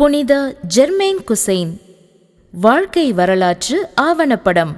புனித ஜெர்மேன் குசைன் வாழ்க்கை வரலாற்று ஆவணப்படம்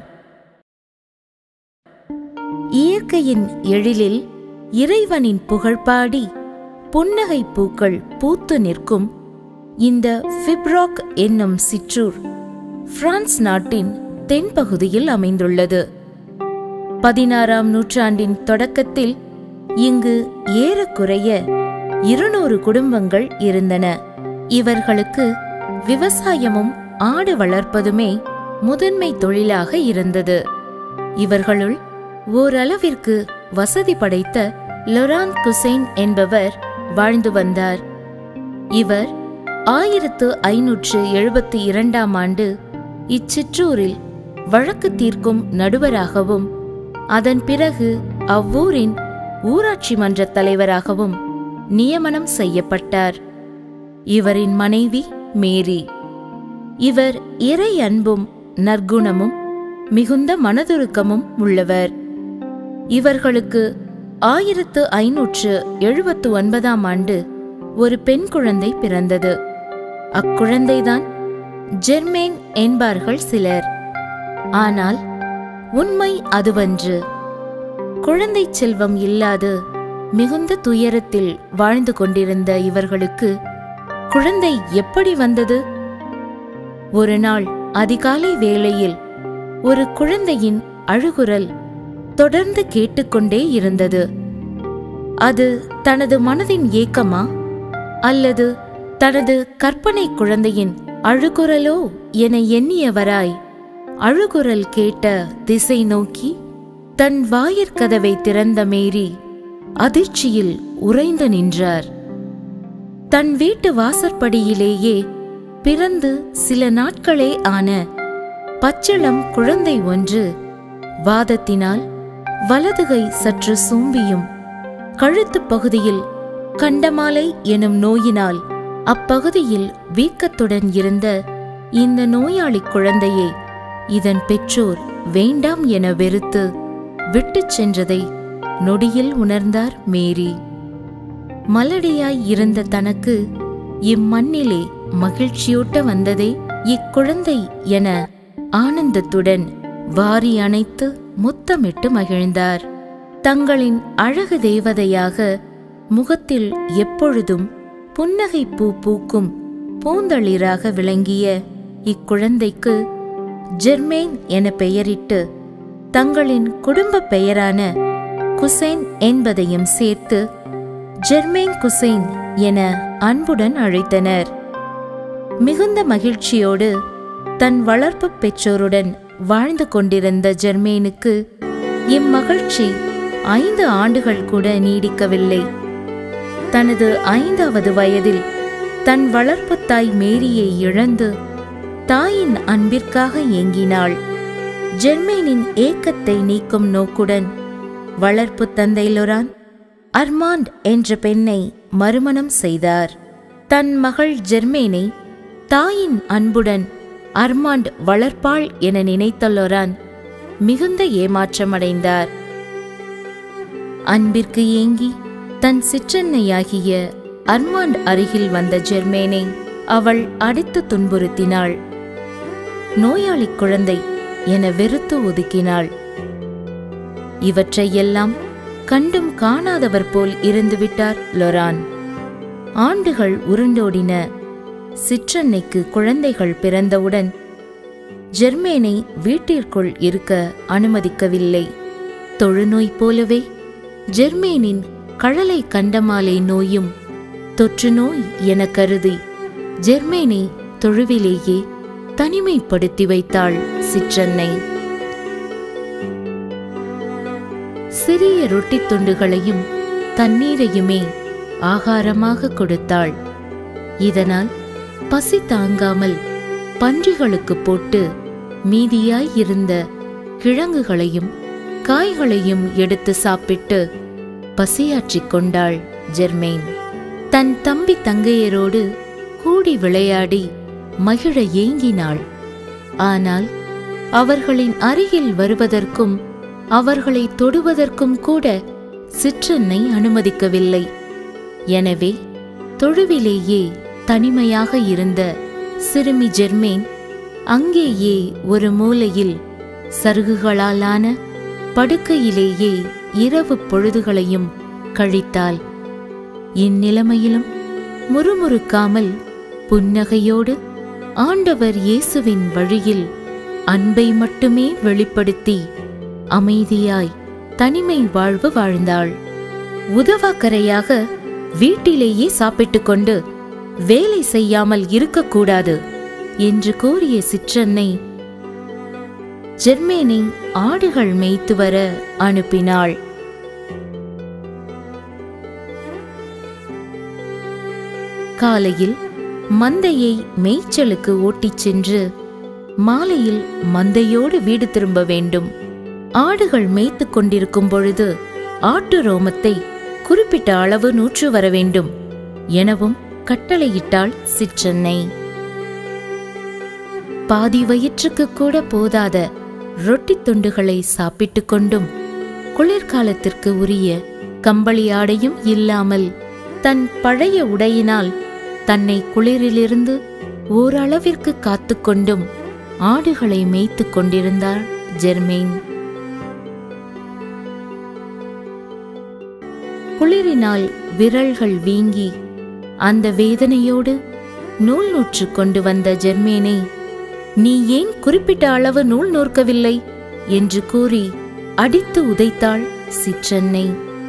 இயற்கையின் எழிலில் இறைவனின் புகழ்பாடி புன்னகை பூக்கள் பூத்து நிற்கும் இந்த ஃபிப்ராக் என்னும் சிற்றூர் பிரான்ஸ் நாட்டின் தென்பகுதியில் அமைந்துள்ளது பதினாறாம் நூற்றாண்டின் தொடக்கத்தில் இங்கு ஏறக்குறைய இருநூறு குடும்பங்கள் இருந்தன இவர்களுக்கு விவசாயமும் ஆடு வளர்ப்பதுமே முதன்மை தொழிலாக இருந்தது இவர்களுள் ஓரளவிற்கு வசதி படைத்த லொரான் குசைன் என்பவர் வாழ்ந்து வந்தார் இவர் ஆயிரத்து ஐநூற்று எழுபத்தி இரண்டாம் ஆண்டு இச்சிற்றூரில் வழக்கு தீர்க்கும் நடுவராகவும் அதன் பிறகு அவ்வூரின் ஊராட்சி மன்ற தலைவராகவும் நியமனம் செய்யப்பட்டார் இவரின் மனைவி மேரி இவர் இறை அன்பும் நற்குணமும் மிகுந்த மனதுருக்கமும் உள்ளவர் இவர்களுக்கு ஆயிரத்து ஐநூற்று எழுபத்து ஒன்பதாம் ஆண்டு ஒரு பெண் குழந்தை பிறந்தது அக்குழந்தைதான் ஜெர்மேன் என்பார்கள் சிலர் ஆனால் உண்மை அதுவன்று குழந்தை செல்வம் இல்லாது மிகுந்த துயரத்தில் வாழ்ந்து கொண்டிருந்த இவர்களுக்கு குழந்தை எப்படி வந்தது ஒரு நாள் அதிகாலை வேளையில் ஒரு குழந்தையின் அழுகுரல் தொடர்ந்து கேட்டுக்கொண்டே இருந்தது அது தனது மனதின் ஏக்கமா அல்லது தனது கற்பனை குழந்தையின் அழுகுரலோ என எண்ணியவராய் அழுகுரல் கேட்ட திசை நோக்கி தன் வாயிற்கதவை திறந்த மேரி அதிர்ச்சியில் உறைந்து நின்றார் தன் வீட்டு வாசற்படியிலேயே பிறந்து சில நாட்களே ஆன பச்சிளம் குழந்தை ஒன்று வாதத்தினால் வலதுகை சற்று சூம்பியும் கழுத்துப் பகுதியில் கண்டமாலை எனும் நோயினால் அப்பகுதியில் வீக்கத்துடன் இருந்த இந்த நோயாளி குழந்தையை இதன் பெற்றோர் வேண்டாம் என வெறுத்து விட்டுச் சென்றதை நொடியில் உணர்ந்தார் மேரி மலடியாய் இருந்த தனக்கு இம்மண்ணிலே மகிழ்ச்சியூட்ட வந்ததே இக்குழந்தை என ஆனந்தத்துடன் வாரி அணைத்து முத்தமிட்டு மகிழ்ந்தார் தங்களின் அழகு தேவதையாக முகத்தில் எப்பொழுதும் புன்னகை பூ பூக்கும் பூந்தளிராக விளங்கிய இக்குழந்தைக்கு ஜெர்மேன் என பெயரிட்டு தங்களின் குடும்ப பெயரான குசைன் என்பதையும் சேர்த்து ஜெர்மேன் குசைன் என அன்புடன் அழைத்தனர் மிகுந்த மகிழ்ச்சியோடு தன் வளர்ப்பு பெற்றோருடன் வாழ்ந்து கொண்டிருந்த ஜெர்மேனுக்கு இம்மகிழ்ச்சி ஐந்து ஆண்டுகள் கூட நீடிக்கவில்லை தனது ஐந்தாவது வயதில் தன் வளர்ப்பு தாய் மேரியை இழந்து தாயின் அன்பிற்காக ஏங்கினாள் ஜெர்மேனின் ஏக்கத்தை நீக்கும் நோக்குடன் வளர்ப்பு தந்தை லொரான் அர்மாண்ட் என்ற பெண்ணை மறுமணம் செய்தார் தன் மகள் ஜெர்மேனை தாயின் அன்புடன் அர்மாண்ட் வளர்ப்பாள் என நினைத்த லொரான் மிகுந்த ஏமாற்றமடைந்தார் அன்பிற்கு ஏங்கி தன் சிற்றன்னையாகிய அர்மாண்ட் அருகில் வந்த ஜெர்மேனை அவள் அடித்து துன்புறுத்தினாள் நோயாளி குழந்தை என வெறுத்து ஒதுக்கினாள் இவற்றையெல்லாம் கண்டும் காணாதவர் போல் இருந்துவிட்டார் லொரான் ஆண்டுகள் உருண்டோடின சிற்றன்னைக்கு குழந்தைகள் பிறந்தவுடன் ஜெர்மேனை வீட்டிற்குள் இருக்க அனுமதிக்கவில்லை தொழுநோய் போலவே ஜெர்மேனின் கழலை கண்டமாலை நோயும் தொற்று நோய் என கருதி ஜெர்மேனை தொழுவிலேயே தனிமைப்படுத்தி வைத்தாள் சிற்றன்னை சிறிய ரொட்டி துண்டுகளையும் தண்ணீரையுமே ஆகாரமாக கொடுத்தாள் இதனால் பசி தாங்காமல் பன்றிகளுக்கு போட்டு மீதியாய் இருந்த கிழங்குகளையும் காய்களையும் எடுத்து சாப்பிட்டு பசியாற்றிக் கொண்டாள் ஜெர்மேன் தன் தம்பி தங்கையரோடு கூடி விளையாடி மகிழ ஏங்கினாள் ஆனால் அவர்களின் அருகில் வருவதற்கும் அவர்களை தொடுவதற்கும் கூட சிற்றன்னை அனுமதிக்கவில்லை எனவே தொழுவிலேயே தனிமையாக இருந்த சிறுமி ஜெர்மேன் அங்கேயே ஒரு மூலையில் சருகுகளாலான படுக்கையிலேயே இரவு பொழுதுகளையும் கழித்தாள் இந்நிலைமையிலும் முறுமுறுக்காமல் புன்னகையோடு ஆண்டவர் இயேசுவின் வழியில் அன்பை மட்டுமே வெளிப்படுத்தி அமைதியாய் தனிமை வாழ்வு வாழ்ந்தாள் உதவாக்கரையாக வீட்டிலேயே சாப்பிட்டுக் கொண்டு வேலை செய்யாமல் இருக்கக்கூடாது என்று கூறிய சிற்றன்னை ஜெர்மேனை ஆடுகள் மேய்த்து வர அனுப்பினாள் காலையில் மந்தையை மேய்ச்சலுக்கு ஓட்டிச் சென்று மாலையில் மந்தையோடு வீடு திரும்ப வேண்டும் ஆடுகள் மேய்த்துக் கொண்டிருக்கும் பொழுது ஆட்டு ரோமத்தை குறிப்பிட்ட அளவு நூற்று வர வேண்டும் எனவும் கட்டளையிட்டாள் சிற்றன்னை பாதி வயிற்றுக்கு கூட போதாத ரொட்டி துண்டுகளை சாப்பிட்டுக் கொண்டும் குளிர்காலத்திற்கு உரிய கம்பளி ஆடையும் இல்லாமல் தன் பழைய உடையினால் தன்னை குளிரிலிருந்து ஓரளவிற்கு காத்துக்கொண்டும் ஆடுகளை மேய்த்துக் கொண்டிருந்தாள் ஜெர்மெயின் குளிரினால் விரல்கள் வீங்கி அந்த வேதனையோடு நூல் நூற்று கொண்டு வந்த ஜெர்மேனை நீ ஏன் குறிப்பிட்ட அளவு நூல் நூற்கவில்லை என்று கூறி அடித்து உதைத்தாள் சிற்றன்னை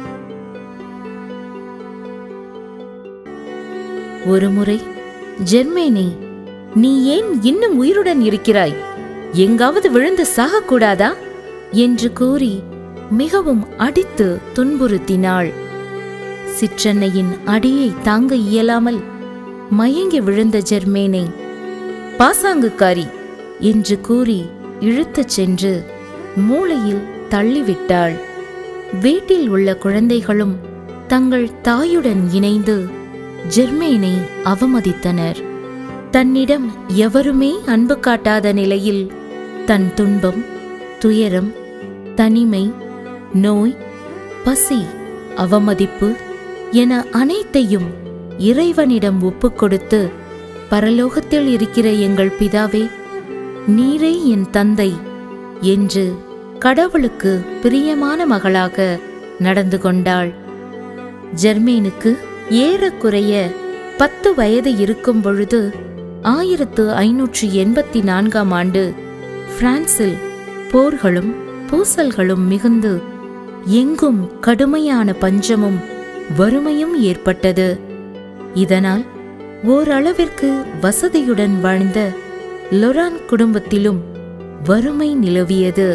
ஒருமுறை ஜெர்மேனே நீ ஏன் இன்னும் உயிருடன் இருக்கிறாய் எங்காவது விழுந்து சாகக்கூடாதா என்று கூறி மிகவும் அடித்து துன்புறுத்தினாள் சிற்றன்னையின் அடியை தாங்க இயலாமல் மயங்கி விழுந்த ஜெர்மேனை பாசாங்குக்காரி என்று கூறி இழுத்துச் சென்று மூளையில் தள்ளிவிட்டாள் வீட்டில் உள்ள குழந்தைகளும் தங்கள் தாயுடன் இணைந்து ஜெர்மேனை அவமதித்தனர் தன்னிடம் எவருமே அன்பு காட்டாத நிலையில் தன் துன்பம் துயரம் தனிமை நோய் பசி அவமதிப்பு என அனைத்தையும் இறைவனிடம் ஒப்புக்கொடுத்து பரலோகத்தில் இருக்கிற எங்கள் பிதாவே நீரே என் தந்தை என்று கடவுளுக்கு பிரியமான மகளாக நடந்து கொண்டாள் ஜெர்மேனுக்கு ஏறக்குறைய பத்து வயது இருக்கும் பொழுது ஆயிரத்து ஐநூற்று எண்பத்தி நான்காம் ஆண்டு பிரான்சில் போர்களும் பூசல்களும் மிகுந்து எங்கும் கடுமையான பஞ்சமும் வறுமையும் ஏற்பட்டது இதனால் ஓரளவிற்கு வசதியுடன் வாழ்ந்த லொரான் குடும்பத்திலும் வறுமை நிலவியது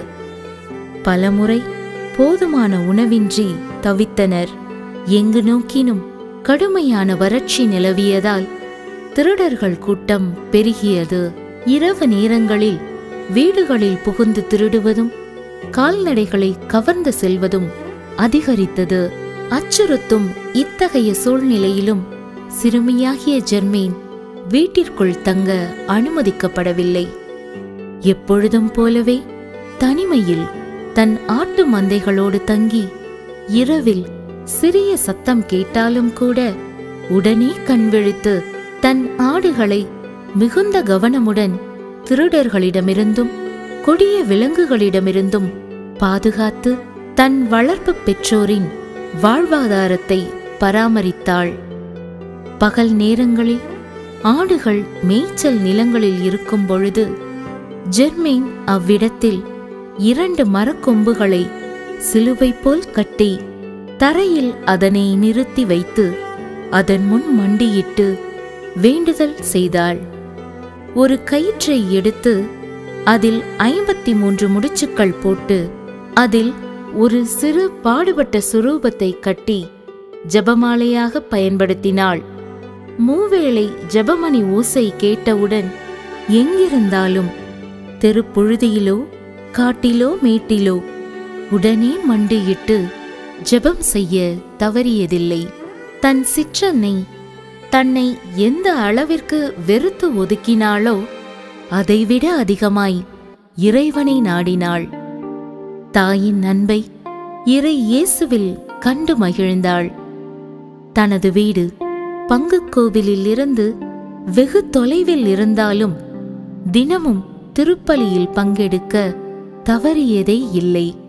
பலமுறை போதுமான உணவின்றி தவித்தனர் எங்கு நோக்கினும் கடுமையான வறட்சி நிலவியதால் திருடர்கள் கூட்டம் பெருகியது இரவு நேரங்களில் வீடுகளில் புகுந்து திருடுவதும் கால்நடைகளை கவர்ந்து செல்வதும் அதிகரித்தது அச்சுறுத்தும் இத்தகைய சூழ்நிலையிலும் சிறுமியாகிய ஜெர்மேன் வீட்டிற்குள் தங்க அனுமதிக்கப்படவில்லை எப்பொழுதும் போலவே தனிமையில் தன் ஆட்டு மந்தைகளோடு தங்கி இரவில் சிறிய சத்தம் கேட்டாலும் கூட உடனே கண் விழித்து தன் ஆடுகளை மிகுந்த கவனமுடன் திருடர்களிடமிருந்தும் கொடிய விலங்குகளிடமிருந்தும் பாதுகாத்து தன் வளர்ப்பு பெற்றோரின் வாழ்வாதாரத்தை பராமரித்தாள் பகல் நேரங்களில் ஆடுகள் மேய்ச்சல் நிலங்களில் இருக்கும் பொழுது ஜெர்மெயின் அவ்விடத்தில் இரண்டு மரக்கொம்புகளை சிலுவை போல் கட்டி தரையில் அதனை நிறுத்தி வைத்து அதன் முன் மண்டியிட்டு வேண்டுதல் செய்தாள் ஒரு கயிற்றை எடுத்து அதில் ஐம்பத்தி மூன்று முடிச்சுக்கள் போட்டு அதில் ஒரு சிறு பாடுபட்ட சுரூபத்தை கட்டி ஜபமாலையாக பயன்படுத்தினாள் மூவேளை ஜபமணி ஓசை கேட்டவுடன் எங்கிருந்தாலும் தெருப்புழுதியிலோ காட்டிலோ மேட்டிலோ உடனே மண்டியிட்டு ஜெபம் செய்ய தவறியதில்லை தன் சிற்றன்னை தன்னை எந்த அளவிற்கு வெறுத்து ஒதுக்கினாளோ அதைவிட அதிகமாய் இறைவனை நாடினாள் தாயின் அன்பை இறை இயேசுவில் கண்டு மகிழ்ந்தாள் தனது வீடு பங்குக் கோவிலில் இருந்து வெகு தொலைவில் இருந்தாலும் தினமும் திருப்பலியில் பங்கெடுக்க தவறியதே இல்லை